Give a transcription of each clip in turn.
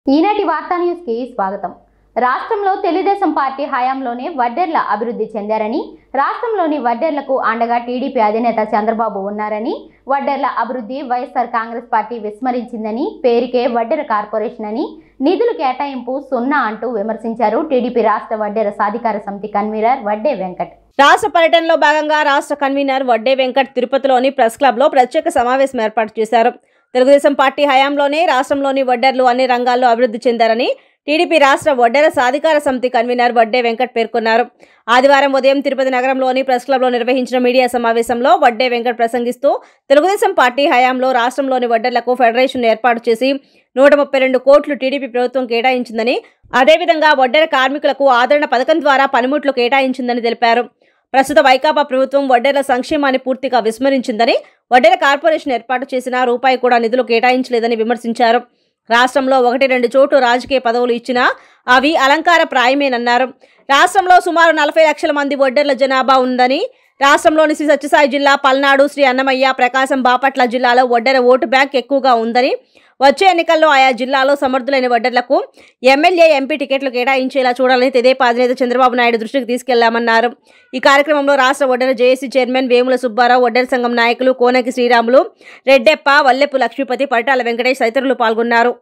ఈనాటి వార్తా న్యూస్ కి స్వాగతం రాష్ట్రంలో తెలుగుదేశం పార్టీ హయాంలోనే వడ్డెర్ల అభివృద్ధి చెందారని రాష్ట్రంలోని వడ్డెర్లకు అండగా టీడీపీ అధినేత చంద్రబాబు ఉన్నారని వడ్డెర్ల అభివృద్ధి వైఎస్ఆర్ కాంగ్రెస్ పార్టీ విస్మరించిందని పేరుకే వడ్డెర కార్పొరేషన్ అని నిధులు కేటాయింపు సున్నా అంటూ విమర్శించారు టీడీపీ రాష్ట్ర వడ్డెర సాధికార సమితి కన్వీనర్ వడ్డే వెంకట్ రాష్ట్ర పర్యటనలో భాగంగా రాష్ట్ర కన్వీనర్ వడ్డే వెంకట్ తిరుపతిలోని ప్రెస్ క్లబ్లో ప్రత్యేక సమావేశం ఏర్పాటు చేశారు తెలుగుదేశం పార్టీ హయాంలోనే రాష్ట్రంలోని వడ్డర్లు అన్ని రంగాల్లో అభివృద్ధి చెందారని టీడీపీ రాష్ట్ర వడ్డెర సాధికార సమితి కన్వీనర్ వడ్డే వెంకట్ పేర్కొన్నారు ఆదివారం ఉదయం తిరుపతి నగరంలోని ప్రెస్ క్లబ్లో నిర్వహించిన మీడియా సమావేశంలో వడ్డే వెంకట్ ప్రసంగిస్తూ తెలుగుదేశం పార్టీ హయాంలో రాష్ట్రంలోని వడ్డర్లకు ఫెడరేషన్ ఏర్పాటు చేసి నూట ముప్పై రెండు కోట్లు టీడీపీ ప్రభుత్వం కేటాయించిందని అదేవిధంగా వడ్డెర కార్మికులకు ఆదరణ పథకం ద్వారా పనిముట్లు కేటాయించిందని తెలిపారు ప్రస్తుత వైకాపా ప్రభుత్వం వడ్డెర్ల సంక్షేమాన్ని పూర్తిగా విస్మరించిందని వడ్డెర కార్పొరేషన్ ఏర్పాటు చేసిన రూపాయి కూడా నిధులు కేటాయించలేదని విమర్శించారు రాష్ట్రంలో ఒకటి రెండు చోట్ల రాజకీయ పదవులు ఇచ్చినా అవి అలంకార ప్రాయమేనన్నారు రాష్ట్రంలో సుమారు నలభై లక్షల మంది వడ్డెర్ల జనాభా ఉందని రాష్ట్రంలోని శ్రీ సత్యసాయి జిల్లా పల్నాడు శ్రీ అన్నమయ్య ప్రకాశం బాపట్ల జిల్లాలో వడ్డెర ఓటు బ్యాంక్ ఎక్కువగా ఉందని వచ్చే ఎన్నికల్లో ఆయా జిల్లాలో సమర్థులైన వడ్డర్లకు ఎమ్మెల్యే ఎంపీ టికెట్లు కేటాయించేలా చూడాలని తెదేపా అధినేత చంద్రబాబు నాయుడు దృష్టికి తీసుకెళ్లామన్నారు ఈ కార్యక్రమంలో రాష్ట్ర వడ్డెర జేఏసీ చైర్మన్ వేముల సుబ్బారావు వడ్డెర సంఘం నాయకులు కోనకి శ్రీరాములు రెడ్డెప్ప వల్లెపు లక్ష్మీపతి పరిటాల వెంకటేష్ తదితరులు పాల్గొన్నారు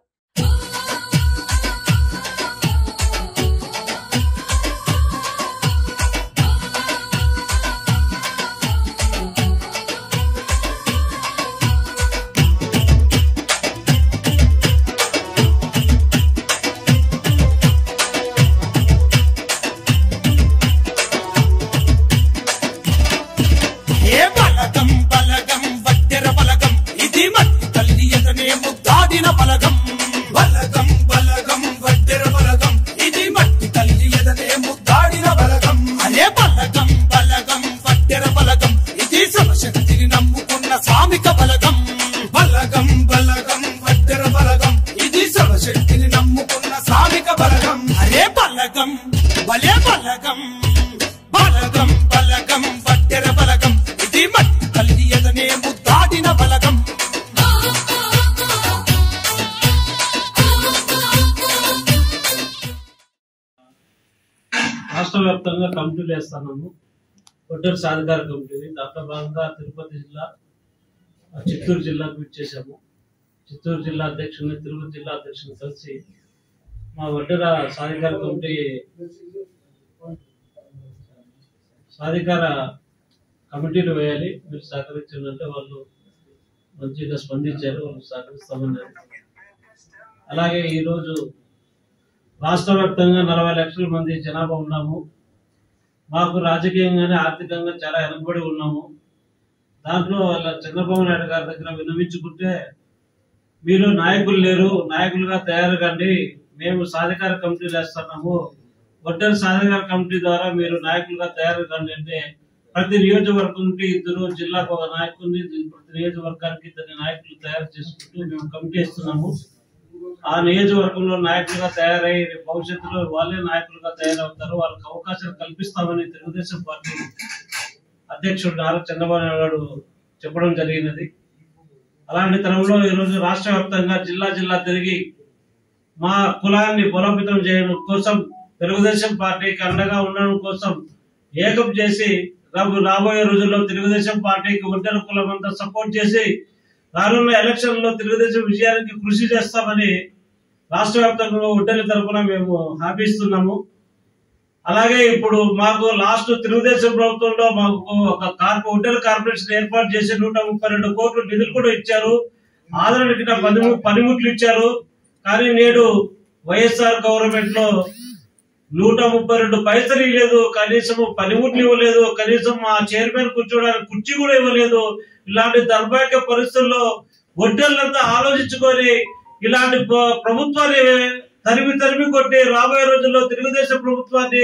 ఏ బలగం బలగం వడ్డెర బలగం ఇది మట్టి తల్లి ఎదనే ముద్దాడిన బలగం బలగం బలగం వడ్డెర బలగం ఇది మట్టి తల్లి ఎదనే ముద్దాడిన బలగం అనే బలగం బలగం వడ్డెర బలగం ఇది శివశక్తిని నమ్ముకున్న స్వామిక బలగం బలగం బలగం వడ్డెర బలగం ఇది శివశక్తిని నమ్ముకున్న స్వామిక బలగం అరే బలగం భలే బలగం బలగం బలగం వడ్డెర బలగం ఇది మట్టి తల్లి ఎదనే ముద్దాడిన బలగం రాష్ట్ర వ్యాప్తంగా కమిటీలు వేస్తున్నాము ఒడ్డూరు సాధికార కమిటీని దాంట్లో భాగంగా తిరుపతి జిల్లా ఆ చిత్తూరు జిల్లాకు ఇచ్చేసాము చిత్తూరు జిల్లా అధ్యక్షుని తిరుపతి జిల్లా అధ్యక్షుని కలిసి మా ఒడ్డూర సాధికార కమిటీ సాధికార కమిటీలు వేయాలి మీరు సహకరించారంటే వాళ్ళు మంచిగా స్పందించారు వాళ్ళు సహకరిస్తామన్నారు అలాగే ఈరోజు రాష్ట్ర వ్యాప్తంగా నలభై లక్షల మంది జనాభా ఉన్నాము మాకు రాజకీయంగానే ఆర్థికంగా చాలా వెనుకబడి ఉన్నాము దాంట్లో వాళ్ళ చంద్రబాబు నాయుడు గారి దగ్గర విన్నవించుకుంటే మీరు నాయకులు లేరు నాయకులుగా తయారు కండి మేము సాధికార కమిటీలు వేస్తున్నాము ఒడ్డర్ సాధికార కమిటీ ద్వారా మీరు నాయకులుగా తయారు కండి అంటే ప్రతి నియోజకవర్గంకి ఇద్దరు జిల్లాకు ఒక నాయకుడిని ప్రతి నియోజకవర్గానికి ఇద్దరు నాయకులు తయారు చేసుకుంటూ మేము కమిటీ ఇస్తున్నాము ఆ నియోజకవర్గంలో నాయకులుగా తయారై రేపు భవిష్యత్తులో వాళ్ళే నాయకులుగా తయారవుతారు వాళ్ళకి అవకాశాలు కల్పిస్తామని తెలుగుదేశం పార్టీ అధ్యక్షుడు నారా చంద్రబాబు నాయుడు గారు చెప్పడం జరిగినది అలాంటి తరంలో ఈరోజు రాష్ట్ర వ్యాప్తంగా జిల్లా జిల్లా తిరిగి మా కులాన్ని బలోపేతం చేయడం కోసం తెలుగుదేశం పార్టీకి అండగా ఉండడం కోసం ఏకం చేసి రాబో- రాబోయే రోజుల్లో తెలుగుదేశం పార్టీకి ఒంటరి కులం అంతా సపోర్ట్ చేసి రానున్న ఎలక్షన్ లో తెలుగుదేశం విజయానికి కృషి చేస్తామని రాష్ట్ర వ్యాప్తంగా ఒంటరి తరఫున మేము హామీ ఇస్తున్నాము అలాగే ఇప్పుడు మాకు లాస్ట్ తెలుగుదేశం ప్రభుత్వంలో మాకు ఒక కార్పొ ఒంటరి కార్పొరేషన్ ఏర్పాటు చేసి నూట ముప్పై రెండు కోట్ల నిధులు కూడా ఇచ్చారు ఆదరణ కింద పనిము పనిముట్లు ఇచ్చారు కానీ నేడు వైఎస్ఆర్ గవర్నమెంట్ లో నూట ముప్పై రెండు పైసలు ఇవ్వలేదు కనీసం పనిముట్లు ఇవ్వలేదు కనీసం మా చైర్మన్ కూర్చోడానికి కుర్చీ కూడా ఇవ్వలేదు ఇలాంటి దౌర్భాగ్య పరిస్థితుల్లో ఒడ్డర్లంతా ఆలోచించుకొని ఇలాంటి ప్ర- ప్రభుత్వాన్ని తరిమి తరిమి కొట్టి రాబోయే రోజుల్లో తెలుగుదేశం ప్రభుత్వాన్ని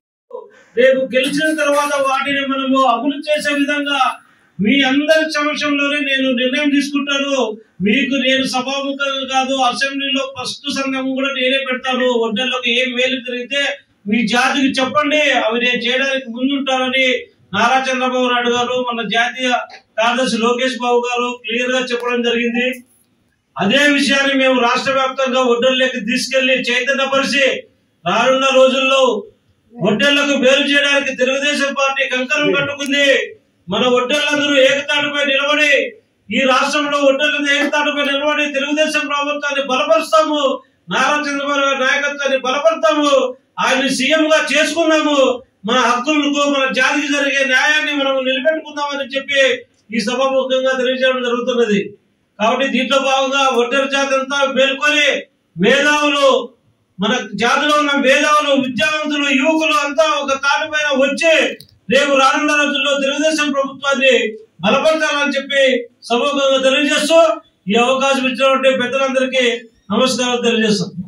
రేపు గెలిచిన తర్వాత వాటిని మనము అమలు చేసే విధంగా మీ అందరి సమక్షంలోనే నేను నిర్ణయం తీసుకుంటాను మీకు నేను సభాముఖంగా కాదు అసెంబ్లీలో ఫస్ట్ సంఘం కూడా నేనే పెడతాను ఒడ్డర్లకు ఏం మేలు జరిగితే మీ జాతికి చెప్పండి అవి నేను చేయడానికి ముందుంటానని నారా చంద్రబాబు నాయుడు గారు మన జాతీయ కార్యదర్శి లోకేష్ బాబు గారు క్లియర్ గా చెప్పడం జరిగింది అదే విషయాన్ని మేము రాష్ట్ర వ్యాప్తంగా ఒడ్డర్లకి తీసుకెళ్లి చైతన్యపరిచి రానున్న రోజుల్లో ఒడ్డర్లకు మేలు చేయడానికి తెలుగుదేశం పార్టీ కంకణం కట్టుకుంది మన ఒడ్డర్లందరూ ఏకతాటిపై నిలబడి ఈ రాష్ట్రంలో ఒడ్డర్లను ఏకతాటిపై నిలబడి తెలుగుదేశం ప్రభుత్వాన్ని బలపరుస్తాము నారా చంద్రబాబు గారి నాయకత్వాన్ని బలపడతాము ఆయన సీఎం గా చేసుకున్నాము మన హక్కులకు మన జాతికి జరిగే న్యాయాన్ని మనం నిలబెట్టుకుందామని చెప్పి ఈ సభాముఖంగా తెలియజేయడం జరుగుతున్నది కాబట్టి దీంట్లో భాగంగా ఒడ్డర జాతి అంతా మేల్కొని మేధావులు మన జాతిలో ఉన్న మేధావులు విద్యావంతులు యువకులు అంతా ఒక తాటి పైన వచ్చి రేపు రానున్న రోజుల్లో తెలుగుదేశం ప్రభుత్వాన్ని బలపరచాలని చెప్పి సభాముఖంగా తెలియజేస్తూ ఈ అవకాశం ఇచ్చినటువంటి పెద్దలందరికీ నమస్కారం తెలియజేస్తాం